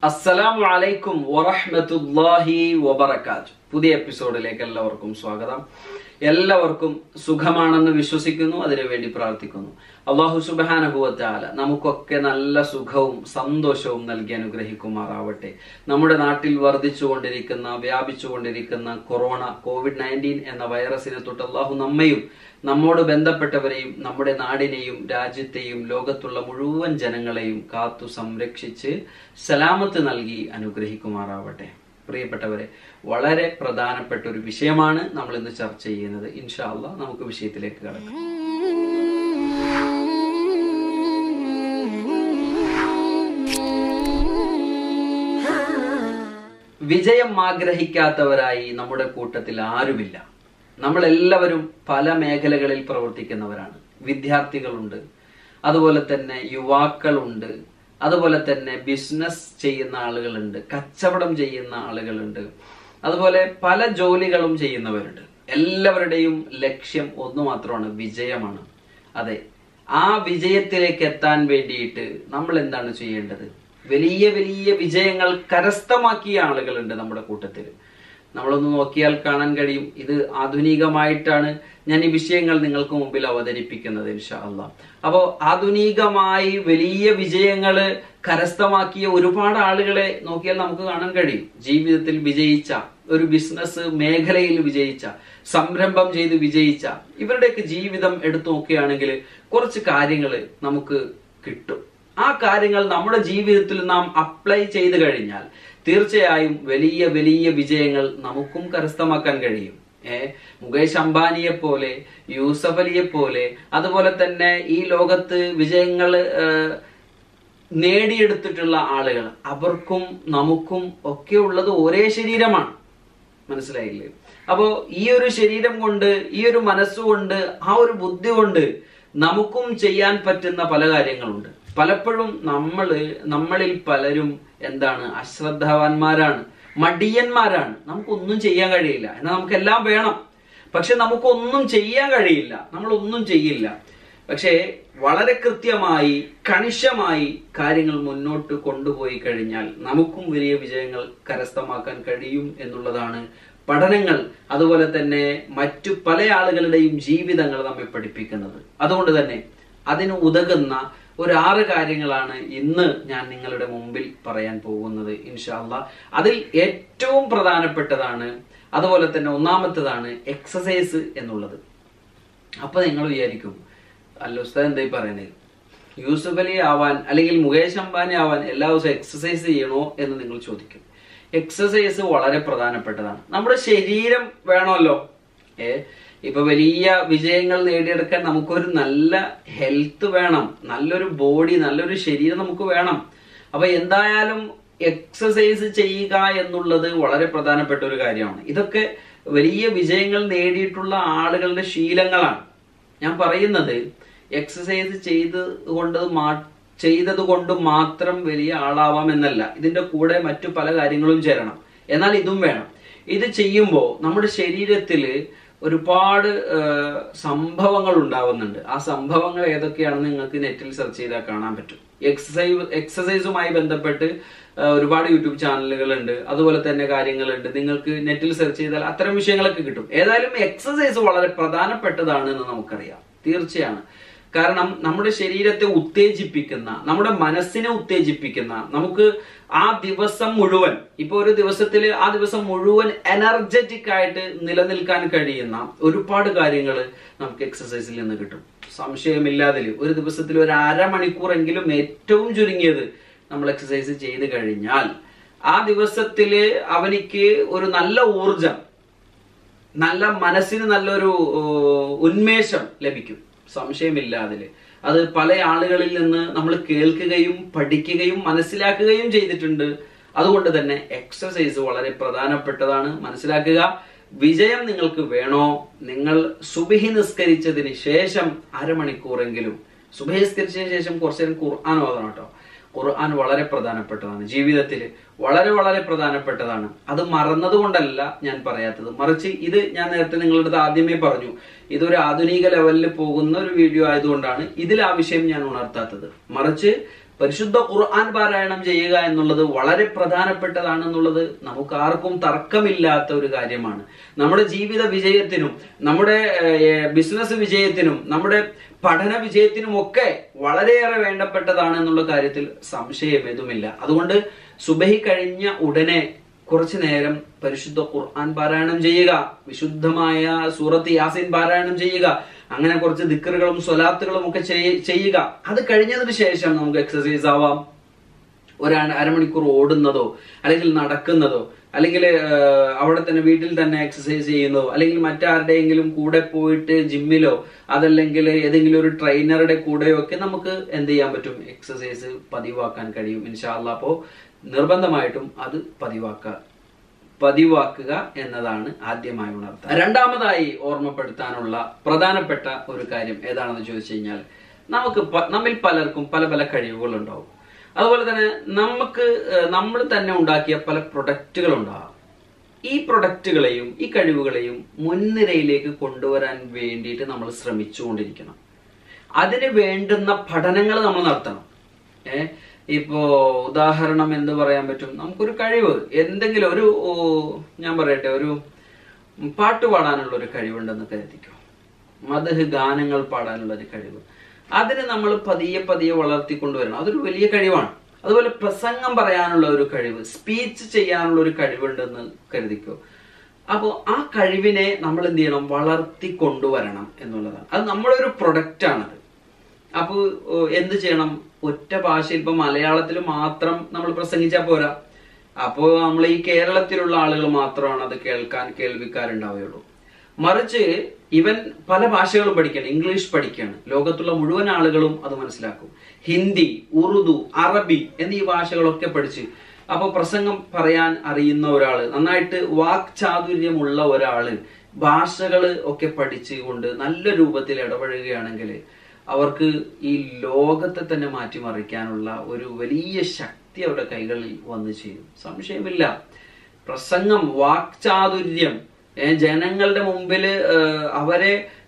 അസ്സലാമു അലൈക്കും വറഹ്മത്തുള്ളാഹി വബറകാത്ത് പുതിയ എപ്പിസോഡിലേക്ക് എല്ലാവർക്കും സ്വാഗതം എല്ലാവർക്കും സുഖമാണെന്ന് വിശ്വസിക്കുന്നു അതിനുവേണ്ടി പ്രാർത്ഥിക്കുന്നു അള്ളാഹു സുബാനുഭവത്താല നമുക്കൊക്കെ നല്ല സുഖവും സന്തോഷവും നൽകി അനുഗ്രഹിക്കുമാറാവട്ടെ നമ്മുടെ നാട്ടിൽ വർദ്ധിച്ചുകൊണ്ടിരിക്കുന്ന വ്യാപിച്ചുകൊണ്ടിരിക്കുന്ന കൊറോണ കോവിഡ് നയൻറ്റീൻ എന്ന വൈറസിനെ തൊട്ട് അള്ളാഹു നമ്മയും നമ്മോട് ബന്ധപ്പെട്ടവരെയും നമ്മുടെ നാടിനെയും രാജ്യത്തെയും ലോകത്തുള്ള മുഴുവൻ ജനങ്ങളെയും കാത്തു സംരക്ഷിച്ച് സലാമത്ത് നൽകി അനുഗ്രഹിക്കുമാറാവട്ടെ പ്രിയപ്പെട്ടവരെ വളരെ പ്രധാനപ്പെട്ട ഒരു വിഷയമാണ് നമ്മൾ ഇന്ന് ചർച്ച ചെയ്യുന്നത് ഇൻഷാ അള്ളാ നമുക്ക് വിഷയത്തിലേക്ക് കടക്കാം വിജയം ആഗ്രഹിക്കാത്തവരായി നമ്മുടെ കൂട്ടത്തിൽ ആരുമില്ല നമ്മൾ എല്ലാവരും പല മേഖലകളിൽ പ്രവർത്തിക്കുന്നവരാണ് വിദ്യാർത്ഥികളുണ്ട് അതുപോലെ തന്നെ യുവാക്കളുണ്ട് അതുപോലെ തന്നെ ബിസിനസ് ചെയ്യുന്ന ആളുകളുണ്ട് കച്ചവടം ചെയ്യുന്ന ആളുകളുണ്ട് അതുപോലെ പല ജോലികളും ചെയ്യുന്നവരുണ്ട് എല്ലാവരുടെയും ലക്ഷ്യം ഒന്നു മാത്രമാണ് വിജയമാണ് അതെ ആ വിജയത്തിലേക്ക് എത്താൻ വേണ്ടിയിട്ട് നമ്മൾ എന്താണ് ചെയ്യേണ്ടത് വലിയ വലിയ വിജയങ്ങൾ കരസ്ഥമാക്കിയ ആളുകളുണ്ട് നമ്മുടെ കൂട്ടത്തിൽ നമ്മളൊന്ന് നോക്കിയാൽ കാണാൻ കഴിയും ഇത് ആധുനികമായിട്ടാണ് ഞാൻ ഈ വിഷയങ്ങൾ നിങ്ങൾക്ക് മുമ്പിൽ അവതരിപ്പിക്കുന്നത് ഇൻഷാ അള്ളാ അപ്പോ ആധുനികമായി വലിയ വിജയങ്ങള് കരസ്ഥമാക്കിയ ഒരുപാട് ആളുകളെ നോക്കിയാൽ നമുക്ക് കാണാൻ കഴിയും ജീവിതത്തിൽ വിജയിച്ച ഒരു ബിസിനസ് മേഖലയിൽ വിജയിച്ച സംരംഭം ചെയ്ത് വിജയിച്ച ഇവരുടെയൊക്കെ ജീവിതം എടുത്തു നോക്കുകയാണെങ്കിൽ കുറച്ച് കാര്യങ്ങൾ നമുക്ക് കിട്ടും ആ കാര്യങ്ങൾ നമ്മുടെ ജീവിതത്തിൽ നാം അപ്ലൈ ചെയ്ത് കഴിഞ്ഞാൽ തീർച്ചയായും വലിയ വലിയ വിജയങ്ങൾ നമുക്കും കരസ്ഥമാക്കാൻ കഴിയും ഏ മുകേഷ് അംബാനിയെ പോലെ യൂസഫ് അലിയെ പോലെ അതുപോലെ തന്നെ ഈ ലോകത്ത് വിജയങ്ങൾ നേടിയെടുത്തിട്ടുള്ള ആളുകൾ അവർക്കും നമുക്കും ഒക്കെ ഉള്ളത് ഒരേ ശരീരമാണ് മനസ്സിലായില്ലേ അപ്പോ ഈ ഒരു ശരീരം കൊണ്ട് ഈ ഒരു മനസ്സുകൊണ്ട് ആ ഒരു ബുദ്ധി കൊണ്ട് നമുക്കും ചെയ്യാൻ പറ്റുന്ന പല കാര്യങ്ങളുണ്ട് പലപ്പോഴും നമ്മള് നമ്മളിൽ പലരും എന്താണ് അശ്രദ്ധാവാന്മാരാണ് മടിയന്മാരാണ് നമുക്കൊന്നും ചെയ്യാൻ കഴിയില്ല എന്നാൽ നമുക്കെല്ലാം വേണം പക്ഷെ നമുക്കൊന്നും ചെയ്യാൻ കഴിയില്ല നമ്മൾ ഒന്നും ചെയ്യില്ല പക്ഷേ വളരെ കൃത്യമായി കണിശമായി കാര്യങ്ങൾ മുന്നോട്ട് കൊണ്ടുപോയി കഴിഞ്ഞാൽ നമുക്കും വലിയ വിജയങ്ങൾ കരസ്ഥമാക്കാൻ കഴിയും എന്നുള്ളതാണ് പഠനങ്ങൾ അതുപോലെ തന്നെ മറ്റു പല ആളുകളുടെയും ജീവിതങ്ങൾ നമ്മെ പഠിപ്പിക്കുന്നത് അതുകൊണ്ട് തന്നെ അതിന് ഉതകുന്ന ഒരു ആറ് കാര്യങ്ങളാണ് ഇന്ന് ഞാൻ നിങ്ങളുടെ മുമ്പിൽ പറയാൻ പോകുന്നത് ഇൻഷാല്ല അതിൽ ഏറ്റവും പ്രധാനപ്പെട്ടതാണ് അതുപോലെ തന്നെ ഒന്നാമത്തേതാണ് എക്സസൈസ് എന്നുള്ളത് അപ്പൊ നിങ്ങൾ വിചാരിക്കും അല്ല ഉസ്താദ് എന്തായി പറയുന്നത് യൂസുഫ് അലി ആവാൻ അല്ലെങ്കിൽ മുകേഷ് അംബാനി ആവാൻ എല്ലാ ദിവസവും എക്സസൈസ് ചെയ്യണോ എന്ന് നിങ്ങൾ ചോദിക്കും എക്സസൈസ് വളരെ പ്രധാനപ്പെട്ടതാണ് നമ്മുടെ ശരീരം വേണമല്ലോ ഏ ഇപ്പൊ വലിയ വിജയങ്ങൾ നേടിയെടുക്കാൻ നമുക്കൊരു നല്ല ഹെൽത്ത് വേണം നല്ലൊരു ബോഡി നല്ലൊരു ശരീരം നമുക്ക് വേണം അപ്പൊ എന്തായാലും എക്സസൈസ് ചെയ്യുക എന്നുള്ളത് വളരെ പ്രധാനപ്പെട്ട ഒരു കാര്യമാണ് ഇതൊക്കെ വലിയ വിജയങ്ങൾ നേടിയിട്ടുള്ള ആളുകളുടെ ശീലങ്ങളാണ് ഞാൻ പറയുന്നത് എക്സസൈസ് ചെയ്ത് കൊണ്ട് മാ ചെയ്തത് കൊണ്ട് മാത്രം വലിയ ആളാവാം എന്നല്ല ഇതിന്റെ കൂടെ മറ്റു പല കാര്യങ്ങളും ചേരണം എന്നാൽ ഇതും വേണം ഇത് ചെയ്യുമ്പോൾ നമ്മുടെ ശരീരത്തിൽ ഒരുപാട് സംഭവങ്ങൾ ഉണ്ടാവുന്നുണ്ട് ആ സംഭവങ്ങൾ ഏതൊക്കെയാണെന്ന് നിങ്ങൾക്ക് നെറ്റിൽ സെർച്ച് ചെയ്താൽ കാണാൻ പറ്റും എക്സസൈസ് എക്സസൈസുമായി ബന്ധപ്പെട്ട് ഒരുപാട് യൂട്യൂബ് ചാനലുകൾ ഉണ്ട് അതുപോലെ തന്നെ കാര്യങ്ങളുണ്ട് നിങ്ങൾക്ക് നെറ്റിൽ സെർച്ച് ചെയ്താൽ അത്തരം വിഷയങ്ങളൊക്കെ കിട്ടും ഏതായാലും എക്സസൈസ് വളരെ പ്രധാനപ്പെട്ടതാണ് എന്ന് നമുക്കറിയാം തീർച്ചയാണ് കാരണം നമ്മുടെ ശരീരത്തെ ഉത്തേജിപ്പിക്കുന്ന നമ്മുടെ മനസ്സിനെ ഉത്തേജിപ്പിക്കുന്ന നമുക്ക് ആ ദിവസം മുഴുവൻ ഇപ്പൊ ഒരു ദിവസത്തിൽ ആ ദിവസം മുഴുവൻ എനർജറ്റിക് ആയിട്ട് നിലനിൽക്കാൻ കഴിയുന്ന ഒരുപാട് കാര്യങ്ങൾ നമുക്ക് എക്സസൈസിൽ നിന്ന് കിട്ടും സംശയമില്ലാതിൽ ഒരു ദിവസത്തിൽ ഒരു അരമണിക്കൂറെങ്കിലും ഏറ്റവും ചുരുങ്ങിയത് നമ്മൾ എക്സസൈസ് ചെയ്ത് കഴിഞ്ഞാൽ ആ ദിവസത്തില് അവനിക്ക് ഒരു നല്ല ഊർജം നല്ല മനസ്സിന് നല്ലൊരു ഉന്മേഷം ലഭിക്കും സംശയമില്ല അതില് അത് പല ആളുകളിൽ നിന്ന് നമ്മൾ കേൾക്കുകയും പഠിക്കുകയും മനസ്സിലാക്കുകയും ചെയ്തിട്ടുണ്ട് അതുകൊണ്ട് തന്നെ എക്സസൈസ് വളരെ പ്രധാനപ്പെട്ടതാണ് മനസ്സിലാക്കുക വിജയം നിങ്ങൾക്ക് വേണോ നിങ്ങൾ സുബിഹി നിസ്കരിച്ചതിന് ശേഷം അരമണിക്കൂറെങ്കിലും സുബഹി നിസ്കരിച്ചതിന് ശേഷം കുറച്ചു നേരം ഖുർആൻ ഓതണം കേട്ടോ ഖുർആൻ വളരെ പ്രധാനപ്പെട്ടതാണ് ജീവിതത്തിൽ വളരെ വളരെ പ്രധാനപ്പെട്ടതാണ് അത് മറന്നതുകൊണ്ടല്ല ഞാൻ പറയാത്തത് മറിച്ച് ഇത് ഞാൻ നേരത്തെ നിങ്ങളുടെ അടുത്ത് ആദ്യമേ പറഞ്ഞു ഇതൊരു ആധുനിക ലെവലിൽ പോകുന്ന ഒരു വീഡിയോ ആയതുകൊണ്ടാണ് ഇതിൽ ആ വിഷയം ഞാൻ ഉണർത്താത്തത് മറിച്ച് പരിശുദ്ധ ഖുർആൻ പാരായണം ചെയ്യുക എന്നുള്ളത് വളരെ പ്രധാനപ്പെട്ടതാണെന്നുള്ളത് നമുക്ക് ആർക്കും തർക്കമില്ലാത്ത ഒരു കാര്യമാണ് നമ്മുടെ ജീവിത വിജയത്തിനും നമ്മുടെ ബിസിനസ് വിജയത്തിനും നമ്മുടെ പഠന വിജയത്തിനും ഒക്കെ വളരെയേറെ വേണ്ടപ്പെട്ടതാണ് എന്നുള്ള കാര്യത്തിൽ സംശയം ഏതുമില്ല അതുകൊണ്ട് സുബഹി കഴിഞ്ഞ ഉടനെ കുറച്ചു നേരം പരിശുദ്ധ ഖുർആൻ പാരായണം ചെയ്യുക വിശുദ്ധമായ സൂറത്ത് യാസിൻ പാരായണം ചെയ്യുക അങ്ങനെ കുറച്ച് ദിക്കറുകളും സ്വലാത്തുകളും ഒക്കെ ചെയ്യ- ചെയ്യുക അത് കഴിഞ്ഞതിന് ശേഷം നമുക്ക് എക്സസൈസ് ആവാം ഒരു അര- അരമണിക്കൂർ ഓടുന്നതോ അല്ലെങ്കിൽ നടക്കുന്നതോ അല്ലെങ്കിൽ അവിടെ തന്നെ വീട്ടിൽ തന്നെ എക്സസൈസ് ചെയ്യുന്നതോ അല്ലെങ്കിൽ മറ്റാരുടെയെങ്കിലും കൂടെ പോയിട്ട് ജിമ്മിലോ അതല്ലെങ്കിൽ ഏതെങ്കിലും ഒരു ട്രെയിനറുടെ കൂടെയോ ഒക്കെ നമുക്ക് എന്ത് ചെയ്യാൻ പറ്റും എക്സസൈസ് പതിവാക്കാൻ കഴിയും ഇൻഷാല്ല അപ്പോൾ നിർബന്ധമായിട്ടും അത് പതിവാക്കുക പതിവാക്കുക എന്നതാണ് ആദ്യമായി ഉണർത്തുക രണ്ടാമതായി ഓർമ്മപ്പെടുത്താനുള്ള പ്രധാനപ്പെട്ട ഒരു കാര്യം ഏതാണെന്ന് ചോദിച്ചു കഴിഞ്ഞാൽ നമുക്ക് പ- നമ്മിൽ പലർക്കും പല പല കഴിവുകൾ ഉണ്ടാവും അതുപോലെ തന്നെ നമുക്ക് നമ്മൾ തന്നെ ഉണ്ടാക്കിയ പല പ്രൊഡക്റ്റുകൾ ഉണ്ടാവാം ഈ പ്രൊഡക്റ്റുകളെയും ഈ കഴിവുകളെയും മുൻനിരയിലേക്ക് കൊണ്ടുവരാൻ വേണ്ടിയിട്ട് നമ്മൾ ശ്രമിച്ചുകൊണ്ടിരിക്കണം അതിന് വേണ്ടുന്ന പഠനങ്ങൾ നമ്മൾ നടത്തണം ഏ ഇപ്പോ ഉദാഹരണം എന്ത് പറയാൻ പറ്റും നമുക്കൊരു കഴിവ് എന്തെങ്കിലും ഒരു ഓ, ഞാൻ പറയട്ടെ ഒരു പാട്ട് പാടാനുള്ള ഒരു കഴിവുണ്ടെന്ന് കരുതിക്കോ മതഹ് ഗാനങ്ങൾ പാടാനുള്ള ഒരു കഴിവ് അതിന് നമ്മൾ പതിയെ പതിയെ വളർത്തിക്കൊണ്ടുവരണം അതൊരു വലിയ കഴിവാണ് അതുപോലെ പ്രസംഗം പറയാനുള്ള ഒരു കഴിവ് സ്പീച്ച് ചെയ്യാനുള്ള ഒരു കഴിവുണ്ടെന്ന് കരുതിക്കോ അപ്പോൾ ആ കഴിവിനെ നമ്മൾ എന്ത് ചെയ്യണം വളർത്തി കൊണ്ടുവരണം എന്നുള്ളതാണ് അത് നമ്മളൊരു പ്രൊഡക്റ്റ് ആണത് അപ്പോൾ എന്ത് ചെയ്യണം ഒറ്റ ഭാഷയിൽ ഇപ്പൊ മലയാളത്തിൽ മാത്രം നമ്മൾ പ്രസംഗിച്ചാൽ പോരാ അപ്പോൾ നമ്മൾ ഈ കേരളത്തിലുള്ള ആളുകൾ മാത്രമാണ് അത് കേൾക്കാൻ കേൾവിക്കാരുണ്ടാവുകയുള്ളൂ മറിച്ച് ഇവൻ പല ഭാഷകളും പഠിക്കണം ഇംഗ്ലീഷ് പഠിക്കുകയാണ് ലോകത്തുള്ള മുഴുവൻ ആളുകളും അത് മനസ്സിലാക്കും ഹിന്ദി ഉറുദു അറബി എന്നീ ഭാഷകളൊക്കെ പഠിച്ച് അപ്പൊ പ്രസംഗം പറയാൻ അറിയുന്ന ഒരാള് നന്നായിട്ട് വാക്ചാതുര്യമുള്ള ഒരാള് ഭാഷകള് ഒക്കെ പഠിച്ചുകൊണ്ട് നല്ല രൂപത്തിൽ ഇടപഴകുകയാണെങ്കിൽ അവർക്ക് ഈ ലോകത്തെ തന്നെ മാറ്റിമറിക്കാനുള്ള ഒരു വലിയ ശക്തി അവരുടെ കൈകളിൽ വന്നു ചേരും സംശയമില്ല പ്രസംഗം വാക്ചാതുര്യം ഏ, ജനങ്ങളുടെ മുമ്പിൽ അവരെ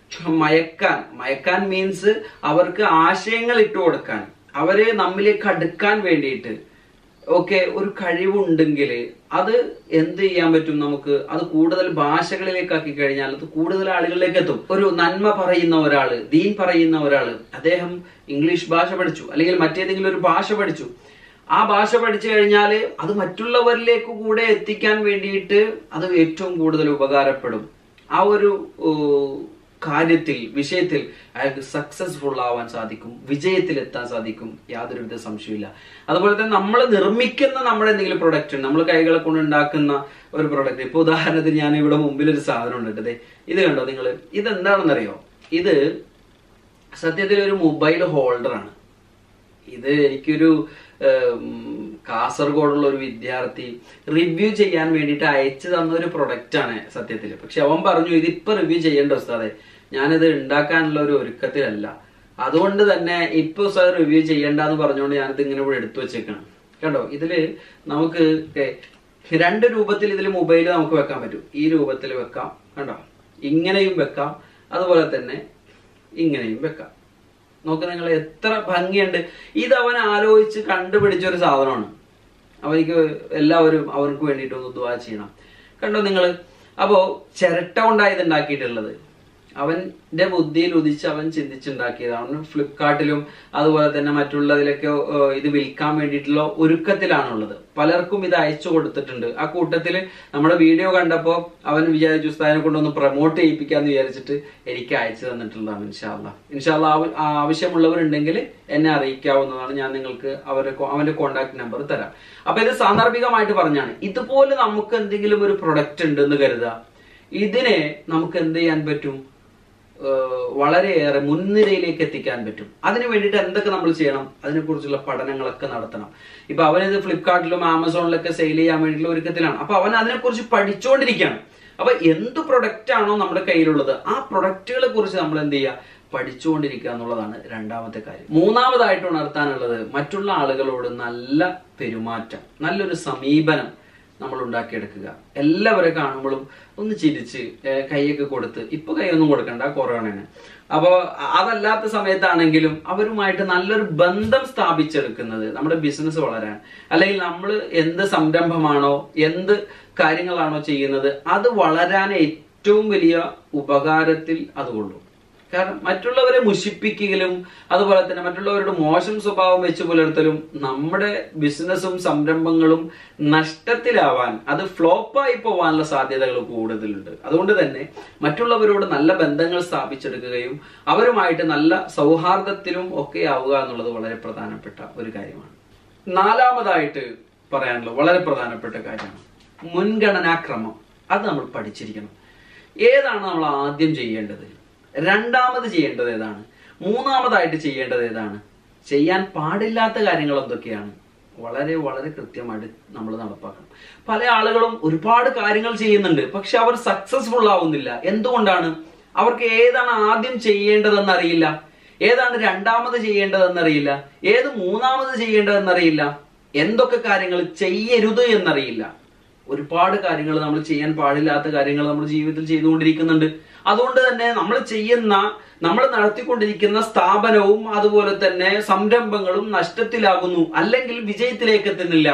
മയക്കാൻ മയക്കാൻ മീൻസ് അവർക്ക് ആശയങ്ങൾ ഇട്ടു കൊടുക്കാൻ അവരെ നമ്മിലേക്ക് അടുക്കാൻ വേണ്ടിയിട്ട് ഒക്കെ ഒരു കഴിവുണ്ടെങ്കിൽ അത് എന്ത് ചെയ്യാൻ പറ്റും നമുക്ക് അത് കൂടുതൽ ഭാഷകളിലേക്ക് ആക്കി കഴിഞ്ഞാൽ അത് കൂടുതൽ ആളുകളിലേക്ക് എത്തും ഒരു നന്മ പറയുന്ന ഒരാള് ദീൻ പറയുന്ന ഒരാള് അദ്ദേഹം ഇംഗ്ലീഷ് ഭാഷ പഠിച്ചു അല്ലെങ്കിൽ മറ്റേതെങ്കിലും ഒരു ഭാഷ പഠിച്ചു ആ ഭാഷ പഠിച്ചു കഴിഞ്ഞാൽ അത് മറ്റുള്ളവരിലേക്ക് കൂടെ എത്തിക്കാൻ വേണ്ടിയിട്ട് അത് ഏറ്റവും കൂടുതൽ ഉപകാരപ്പെടും ആ ഒരു ഓ, കാര്യത്തിൽ വിഷയത്തിൽ അയാൾക്ക് സക്സസ്ഫുൾ ആവാൻ സാധിക്കും വിജയത്തിൽ എത്താൻ സാധിക്കും യാതൊരുവിധ സംശയമില്ല അതുപോലെ തന്നെ നമ്മൾ നിർമ്മിക്കുന്ന നമ്മുടെ എന്തെങ്കിലും പ്രൊഡക്റ്റ് നമ്മൾ കൈകളെ കൊണ്ട് ഉണ്ടാക്കുന്ന ഒരു പ്രൊഡക്റ്റ് ഇപ്പൊ ഉദാഹരണത്തിന് ഞാൻ ഇവിടെ മുമ്പിൽ ഒരു സാധനം ഉണ്ട് ദേ, ഇത് കണ്ടോ നിങ്ങൾ ഇതെന്താണെന്നറിയോ ഇത് സത്യത്തിൽ ഒരു മൊബൈൽ ഹോൾഡറാണ് ഇത് എനിക്കൊരു ഉം, കാസർഗോഡുള്ള ഒരു വിദ്യാർത്ഥി റിവ്യൂ ചെയ്യാൻ വേണ്ടിയിട്ട് അയച്ചു തന്ന ഒരു പ്രൊഡക്റ്റ് ആണ് സത്യത്തിൽ പക്ഷെ അവൻ പറഞ്ഞു ഇതിപ്പോ റിവ്യൂ ചെയ്യേണ്ട ഉസ്താദെ ഞാനിത് ഉണ്ടാക്കാനുള്ള ഒരു ഒരുക്കത്തിലല്ല അതുകൊണ്ട് തന്നെ ഇപ്പൊ സാർ റിവ്യൂ ചെയ്യണ്ടെന്ന് പറഞ്ഞുകൊണ്ട് ഞാനിത് ഇങ്ങനെ ഇവിടെ എടുത്തു വെച്ചേക്കാണ് കണ്ടോ ഇതില് നമുക്ക് കെ- രണ്ട് രൂപത്തിൽ ഇതിൽ മൊബൈൽ നമുക്ക് വെക്കാൻ പറ്റും ഈ രൂപത്തിൽ വെക്കാം കണ്ടോ ഇങ്ങനെയും വെക്കാം അതുപോലെ തന്നെ ഇങ്ങനെയും വെക്കാം നോക്ക് നിങ്ങൾ എത്ര ഭംഗിയുണ്ട് ഇത് അവൻ ആലോചിച്ച് കണ്ടുപിടിച്ച ഒരു സാധനമാണ് അവനിക്ക് എല്ലാവരും അവർക്ക് വേണ്ടിയിട്ട് ഒന്ന് ദുവാ ചെയ്യണം കണ്ടോ നിങ്ങൾ അപ്പോ ചിരട്ട കൊണ്ടാണ് ഇത് ഉണ്ടാക്കിയിട്ടുള്ളത് അവന്റെ ബുദ്ധിയിൽ ഉദിച്ച് അവൻ ചിന്തിച്ചുണ്ടാക്കിയതാണ് അവൻ ഫ്ലിപ്കാർട്ടിലും അതുപോലെ തന്നെ മറ്റുള്ളതിലൊക്കെ ഏഹ്, ഇത് വിൽക്കാൻ വേണ്ടിയിട്ടുള്ള ഒരുക്കത്തിലാണുള്ളത് പലർക്കും ഇത് അയച്ചു കൊടുത്തിട്ടുണ്ട് ആ കൂട്ടത്തിൽ നമ്മുടെ വീഡിയോ കണ്ടപ്പോ അവൻ വിചാരിച്ചു ഉസ്താദിനെ കൊണ്ടൊന്ന് പ്രൊമോട്ട് ചെയ്യിപ്പിക്കാന്ന് വിചാരിച്ചിട്ട് എനിക്ക് അയച്ചു തന്നിട്ടുള്ളതാണ് ഇൻഷാല്ല ഇൻഷാല്ല ആവശ്യമുള്ളവരുണ്ടെങ്കിൽ എന്നെ അറിയിക്കാവുന്നതാണ് ഞാൻ നിങ്ങൾക്ക് അവരെ കൊ- അവന്റെ കോണ്ടാക്ട് നമ്പർ തരാം അപ്പൊ ഇത് സാന്ദർഭികമായിട്ട് പറഞ്ഞാണ് ഇതുപോലെ നമുക്ക് എന്തെങ്കിലും ഒരു പ്രൊഡക്റ്റ് ഉണ്ടെന്ന് കരുതുക ഇതിനെ നമുക്ക് എന്ത് ചെയ്യാൻ പറ്റും ഏഹ് വളരെയേറെ മുൻനിരയിലേക്ക് എത്തിക്കാൻ പറ്റും അതിന് വേണ്ടിയിട്ട് എന്തൊക്കെ നമ്മൾ ചെയ്യണം അതിനെക്കുറിച്ചുള്ള പഠനങ്ങളൊക്കെ നടത്തണം ഇപ്പൊ അവനിത് ഫ്ലിപ്കാർട്ടിലും ആമസോണിലൊക്കെ സെയിൽ ചെയ്യാൻ വേണ്ടിയിട്ടുള്ള ഒരുക്കത്തിലാണ് അപ്പൊ അവൻ അതിനെക്കുറിച്ച് പഠിച്ചുകൊണ്ടിരിക്കുകയാണ് അപ്പൊ എന്ത് പ്രൊഡക്റ്റ് ആണോ നമ്മുടെ കയ്യിലുള്ളത് ആ പ്രൊഡക്റ്റുകളെ കുറിച്ച് നമ്മൾ എന്ത് ചെയ്യുക പഠിച്ചുകൊണ്ടിരിക്കുക എന്നുള്ളതാണ് രണ്ടാമത്തെ കാര്യം മൂന്നാമതായിട്ട് ഉണർത്താനുള്ളത് മറ്റുള്ള ആളുകളോട് നല്ല പെരുമാറ്റം നല്ലൊരു സമീപനം നമ്മൾ ഉണ്ടാക്കിയെടുക്കുക എല്ലാവരെ കാണുമ്പോഴും ഒന്ന് ചിരിച്ച് ഏഹ് കൈയൊക്കെ കൊടുത്ത് ഇപ്പൊ കൈയൊന്നും കൊടുക്കണ്ട കൊറോണയാണ് അപ്പോ അതല്ലാത്ത സമയത്താണെങ്കിലും അവരുമായിട്ട് നല്ലൊരു ബന്ധം സ്ഥാപിച്ചെടുക്കുന്നത് നമ്മുടെ ബിസിനസ് വളരാൻ അല്ലെങ്കിൽ നമ്മൾ എന്ത് സംരംഭമാണോ എന്ത് കാര്യങ്ങളാണോ ചെയ്യുന്നത് അത് വളരാൻ ഏറ്റവും വലിയ ഉപകാരത്തിൽ അത് കൊള്ളും കാരണം മറ്റുള്ളവരെ മുഷിപ്പിക്കലും അതുപോലെ തന്നെ മറ്റുള്ളവരുടെ മോശം സ്വഭാവം വെച്ച് പുലർത്തലും നമ്മുടെ ബിസിനസ്സും സംരംഭങ്ങളും നഷ്ടത്തിലാവാൻ അത് ഫ്ലോപ്പായി പോവാനുള്ള സാധ്യതകൾ കൂടുതലുണ്ട് അതുകൊണ്ട് തന്നെ മറ്റുള്ളവരോട് നല്ല ബന്ധങ്ങൾ സ്ഥാപിച്ചെടുക്കുകയും അവരുമായിട്ട് നല്ല സൗഹാർദ്ദത്തിലും ഒക്കെ ആവുക എന്നുള്ളത് വളരെ പ്രധാനപ്പെട്ട ഒരു കാര്യമാണ് നാലാമതായിട്ട് പറയാനുള്ളത് വളരെ പ്രധാനപ്പെട്ട കാര്യമാണ് മുൻഗണനാക്രമം അത് നമ്മൾ പഠിച്ചിരിക്കണം ഏതാണ് നമ്മൾ ആദ്യം ചെയ്യേണ്ടത് രണ്ടാമത് ചെയ്യേണ്ടത് ഏതാണ് മൂന്നാമതായിട്ട് ചെയ്യേണ്ടത് ഏതാണ് ചെയ്യാൻ പാടില്ലാത്ത കാര്യങ്ങൾ എന്തൊക്കെയാണ് വളരെ വളരെ കൃത്യമായിട്ട് നമ്മൾ നടപ്പാക്കണം പല ആളുകളും ഒരുപാട് കാര്യങ്ങൾ ചെയ്യുന്നുണ്ട് പക്ഷെ അവർ സക്സസ്ഫുൾ ആവുന്നില്ല എന്തുകൊണ്ടാണ് അവർക്ക് ഏതാണ് ആദ്യം ചെയ്യേണ്ടതെന്ന് അറിയില്ല ഏതാണ് രണ്ടാമത് ചെയ്യേണ്ടതെന്നറിയില്ല ഏത് മൂന്നാമത് ചെയ്യേണ്ടതെന്നറിയില്ല എന്തൊക്കെ കാര്യങ്ങൾ ചെയ്യരുത് എന്നറിയില്ല ഒരുപാട് കാര്യങ്ങൾ നമ്മൾ ചെയ്യാൻ പാടില്ലാത്ത കാര്യങ്ങൾ നമ്മുടെ ജീവിതത്തിൽ ചെയ്തുകൊണ്ടിരിക്കുന്നുണ്ട് അതുകൊണ്ട് തന്നെ നമ്മൾ ചെയ്യുന്ന നമ്മൾ നടത്തിക്കൊണ്ടിരിക്കുന്ന സ്ഥാപനവും അതുപോലെ തന്നെ സംരംഭങ്ങളും നഷ്ടത്തിലാകുന്നു അല്ലെങ്കിൽ വിജയത്തിലേക്ക് എത്തുന്നില്ല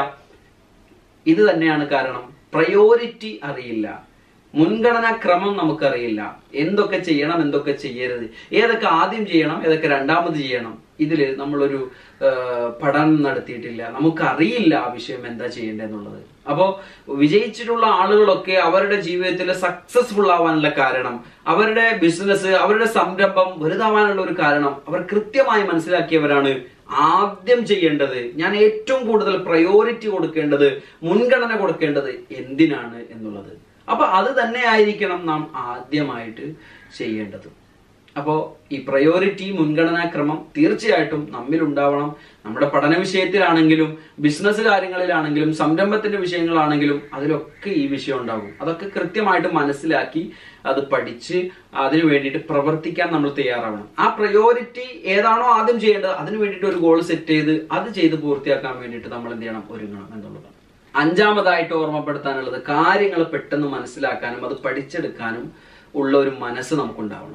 ഇത് തന്നെയാണ് കാരണം പ്രയോറിറ്റി അറിയില്ല മുൻഗണനാ ക്രമം നമുക്കറിയില്ല എന്തൊക്കെ ചെയ്യണം എന്തൊക്കെ ചെയ്യരുത് ഏതൊക്കെ ആദ്യം ചെയ്യണം ഏതൊക്കെ രണ്ടാമത് ചെയ്യണം ഇതില് നമ്മളൊരു ആ, പഠനം നടത്തിയിട്ടില്ല നമുക്കറിയില്ല ആ വിഷയം എന്താ ചെയ്യേണ്ടതെന്നുള്ളത് അപ്പോ വിജയിച്ചിട്ടുള്ള ആളുകളൊക്കെ അവരുടെ ജീവിതത്തിൽ സക്സസ്ഫുൾ ആവാനുള്ള കാരണം അവരുടെ ബിസിനസ് അവരുടെ സംരംഭം വലുതാവാനുള്ള ഒരു കാരണം അവർ കൃത്യമായി മനസ്സിലാക്കിയവരാണ് ആദ്യം ചെയ്യേണ്ടത് ഞാൻ ഏറ്റവും കൂടുതൽ പ്രയോറിറ്റി കൊടുക്കേണ്ടത് മുൻഗണന കൊടുക്കേണ്ടത് എന്തിനാണ് എന്നുള്ളത് അപ്പൊ അത് തന്നെ ആയിരിക്കണം നാം ആദ്യമായിട്ട് ചെയ്യേണ്ടത് അപ്പോൾ ഈ പ്രയോറിറ്റി മുൻഗണനാക്രമം തീർച്ചയായിട്ടും നമ്മിൽ ഉണ്ടാവണം നമ്മുടെ പഠന വിഷയത്തിലാണെങ്കിലും ബിസിനസ് കാര്യങ്ങളിലാണെങ്കിലും സംരംഭത്തിന്റെ വിഷയങ്ങളാണെങ്കിലും അതിലൊക്കെ ഈ വിഷയം ഉണ്ടാകും അതൊക്കെ കൃത്യമായിട്ട് മനസ്സിലാക്കി അത് പഠിച്ച് അതിനു വേണ്ടിയിട്ട് പ്രവർത്തിക്കാൻ നമ്മൾ തയ്യാറാവണം ആ പ്രയോറിറ്റി ഏതാണോ ആദ്യം ചെയ്യേണ്ടത് അതിനു വേണ്ടിയിട്ട് ഒരു ഗോൾ സെറ്റ് ചെയ്ത് അത് ചെയ്ത് പൂർത്തിയാക്കാൻ വേണ്ടിയിട്ട് നമ്മൾ എന്ത് ചെയ്യണം ഒരുങ്ങണം എന്നുള്ളതാണ് അഞ്ചാമതായിട്ട് ഓർമ്മപ്പെടുത്താനുള്ളത് കാര്യങ്ങൾ പെട്ടെന്ന് മനസ്സിലാക്കാനും അത് പഠിച്ചെടുക്കാനും ഉള്ള ഒരു മനസ്സ് നമുക്കുണ്ടാവണം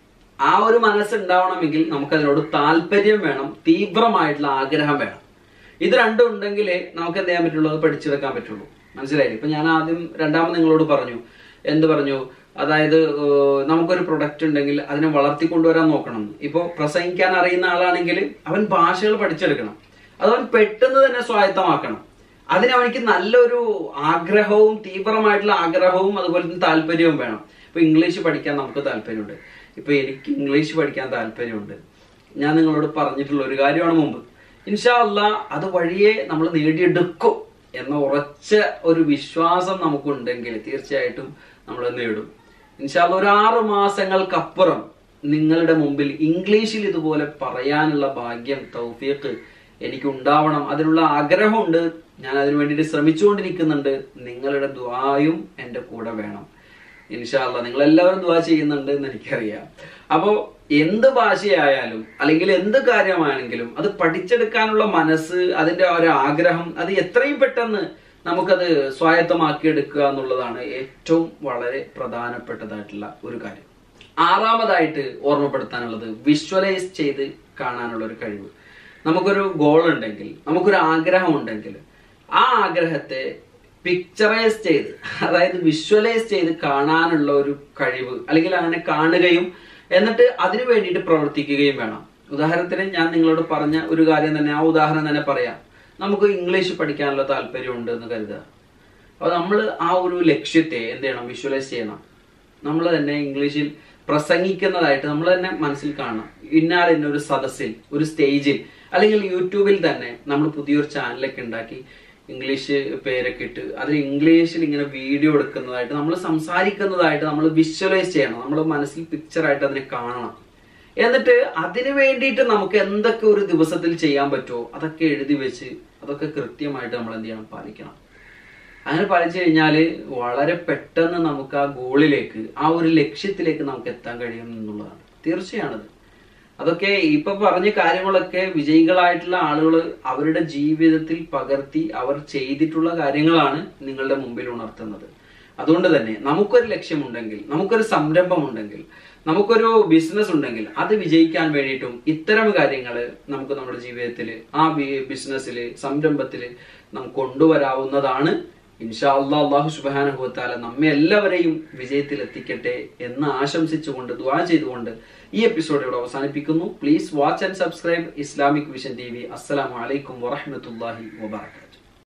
ആ ഒരു മനസ്സ് ഉണ്ടാവണമെങ്കിൽ നമുക്ക് അതിനോട് താല്പര്യം വേണം തീവ്രമായിട്ടുള്ള ആഗ്രഹം വേണം ഇത് രണ്ടും ഉണ്ടെങ്കിലേ നമുക്ക് എന്ത് ചെയ്യാൻ പറ്റുള്ളൂ അത് പഠിച്ചെടുക്കാൻ പറ്റുള്ളൂ മനസ്സിലായില്ലേ ഇപ്പൊ ഞാൻ ആദ്യം രണ്ടാമത് നിങ്ങളോട് പറഞ്ഞു എന്ത് പറഞ്ഞു അതായത് ഏഹ്, നമുക്കൊരു പ്രൊഡക്റ്റ് ഉണ്ടെങ്കിൽ അതിനെ വളർത്തിക്കൊണ്ടുവരാൻ നോക്കണം ഇപ്പൊ പ്രസംഗിക്കാൻ അറിയുന്ന ആളാണെങ്കിൽ അവൻ ഭാഷകൾ പഠിച്ചെടുക്കണം അതവൻ പെട്ടെന്ന് തന്നെ സ്വായത്തമാക്കണം അതിന് അവനിക്ക് നല്ലൊരു ആഗ്രഹവും തീവ്രമായിട്ടുള്ള ആഗ്രഹവും അതുപോലെ തന്നെ താല്പര്യവും വേണം ഇപ്പൊ ഇംഗ്ലീഷ് പഠിക്കാൻ നമുക്ക് താല്പര്യമുണ്ട് ഇപ്പൊ എനിക്ക് ഇംഗ്ലീഷ് പഠിക്കാൻ താല്പര്യമുണ്ട് ഞാൻ നിങ്ങളോട് പറഞ്ഞിട്ടുള്ള ഒരു കാര്യമാണ് മുമ്പ് ഇൻഷാ അല്ലാ അത് വഴിയെ നമ്മൾ നേടിയെടുക്കും എന്ന ഉറച്ച ഒരു വിശ്വാസം നമുക്കുണ്ടെങ്കിൽ തീർച്ചയായിട്ടും നമ്മൾ നേടും ഇൻഷാ അല്ലാ ഒരു ആറ് മാസങ്ങൾക്കപ്പുറം നിങ്ങളുടെ മുമ്പിൽ ഇംഗ്ലീഷിൽ ഇതുപോലെ പറയാനുള്ള ഭാഗ്യം തൗഫീഖ് എനിക്ക് ഉണ്ടാവണം അതിനുള്ള ആഗ്രഹമുണ്ട് ഞാൻ അതിനു വേണ്ടിയിട്ട് ശ്രമിച്ചുകൊണ്ടിരിക്കുന്നുണ്ട് നിങ്ങളുടെ ദ്വായും എൻ്റെ കൂടെ വേണം ഇൻഷാല്ല നിങ്ങൾ എല്ലാവരും ദ്വാ ചെയ്യുന്നുണ്ട് എന്ന് എനിക്കറിയാം അപ്പോൾ എന്ത് ഭാഷയായാലും അല്ലെങ്കിൽ എന്ത് കാര്യമാണെങ്കിലും അത് പഠിച്ചെടുക്കാനുള്ള മനസ്സ് അതിന്റെ ആ ഒരു ആഗ്രഹം അത് എത്രയും പെട്ടെന്ന് നമുക്കത് സ്വായത്തമാക്കിയെടുക്കുക എന്നുള്ളതാണ് ഏറ്റവും വളരെ പ്രധാനപ്പെട്ടതായിട്ടുള്ള ഒരു കാര്യം ആറാമതായിട്ട് ഓർമ്മപ്പെടുത്താനുള്ളത് വിഷ്വലൈസ് ചെയ്ത് കാണാനുള്ള ഒരു കഴിവ് നമുക്കൊരു ഗോൾ ഉണ്ടെങ്കിൽ നമുക്കൊരു ആഗ്രഹം ഉണ്ടെങ്കിൽ ആ ആഗ്രഹത്തെ പിക്ചറൈസ് ചെയ്ത് അതായത് വിഷ്വലൈസ് ചെയ്ത് കാണാനുള്ള ഒരു കഴിവ് അല്ലെങ്കിൽ അങ്ങനെ കാണുകയും എന്നിട്ട് അതിനു വേണ്ടിയിട്ട് പ്രവർത്തിക്കുകയും വേണം ഉദാഹരണത്തിന് ഞാൻ നിങ്ങളോട് പറഞ്ഞ ഒരു കാര്യം തന്നെ ആ ഉദാഹരണം തന്നെ പറയാം നമുക്ക് ഇംഗ്ലീഷ് പഠിക്കാനുള്ള താല്പര്യമുണ്ട് എന്ന് കരുതുക അപ്പോൾ നമ്മൾ ആ ഒരു ലക്ഷ്യത്തെ എന്ത് ചെയ്യണം വിഷ്വലൈസ് ചെയ്യണം നമ്മൾ തന്നെ ഇംഗ്ലീഷിൽ പ്രസംഗിക്കുന്നതായിട്ട് നമ്മൾ തന്നെ മനസ്സിൽ കാണണം ഇന്നാൾ ഇന്ന ഒരു സദസ്സിൽ ഒരു സ്റ്റേജിൽ അല്ലെങ്കിൽ യൂട്യൂബിൽ തന്നെ നമ്മൾ പുതിയൊരു ചാനലൊക്കെ ഉണ്ടാക്കി ഇംഗ്ലീഷ് പേരൊക്കെ ഇട്ട് അതിൽ ഇംഗ്ലീഷിൽ ഇങ്ങനെ വീഡിയോ എടുക്കുന്നതായിട്ട് നമ്മൾ സംസാരിക്കുന്നതായിട്ട് നമ്മൾ വിഷ്വലൈസ് ചെയ്യണം നമ്മൾ മനസ്സിൽ പിക്ചറായിട്ട് അതിനെ കാണണം എന്നിട്ട് അതിനു വേണ്ടിയിട്ട് നമുക്ക് എന്തൊക്കെ ഒരു ദിവസത്തിൽ ചെയ്യാൻ പറ്റുമോ അതൊക്കെ എഴുതി വെച്ച് അതൊക്കെ കൃത്യമായിട്ട് നമ്മൾ എന്ത് ചെയ്യണം പാലിക്കണം അങ്ങനെ പാലിച്ചു കഴിഞ്ഞാൽ വളരെ പെട്ടെന്ന് നമുക്ക് ആ ഗോളിലേക്ക് ആ ഒരു ലക്ഷ്യത്തിലേക്ക് നമുക്ക് എത്താൻ കഴിയും എന്നുള്ളതാണ് തീർച്ചയാണത് അതൊക്കെ ഇപ്പൊ പറഞ്ഞ കാര്യങ്ങളൊക്കെ വിജയികളായിട്ടുള്ള ആളുകൾ അവരുടെ ജീവിതത്തിൽ പകർത്തി അവർ ചെയ്തിട്ടുള്ള കാര്യങ്ങളാണ് നിങ്ങളുടെ മുമ്പിൽ ഉണർത്തുന്നത് അതുകൊണ്ട് തന്നെ നമുക്കൊരു ലക്ഷ്യമുണ്ടെങ്കിൽ നമുക്കൊരു സംരംഭം ഉണ്ടെങ്കിൽ നമുക്കൊരു ബിസിനസ് ഉണ്ടെങ്കിൽ അത് വിജയിക്കാൻ വേണ്ടിയിട്ടും ഇത്തരം കാര്യങ്ങൾ നമുക്ക് നമ്മുടെ ജീവിതത്തിൽ ആ ബിസിനസ്സിൽ സംരംഭത്തിൽ നമുക്ക് കൊണ്ടുവരാവുന്നതാണ് ഇൻഷാ അല്ലാ അള്ളാഹു സുബാനുഭവത്താല നമ്മെ എല്ലാവരെയും വിജയത്തിൽ എത്തിക്കട്ടെ എന്ന് ആശംസിച്ചുകൊണ്ട് ദുആ ചെയ്തുകൊണ്ട് ഈ എപ്പിസോഡ് ഇവിടെ അവസാനിപ്പിക്കുന്നു please watch and subscribe Islamic vision T V അസ്സലാമു അലൈക്കും വറഹ്മത്തുള്ളാഹി വബറകാതുഹു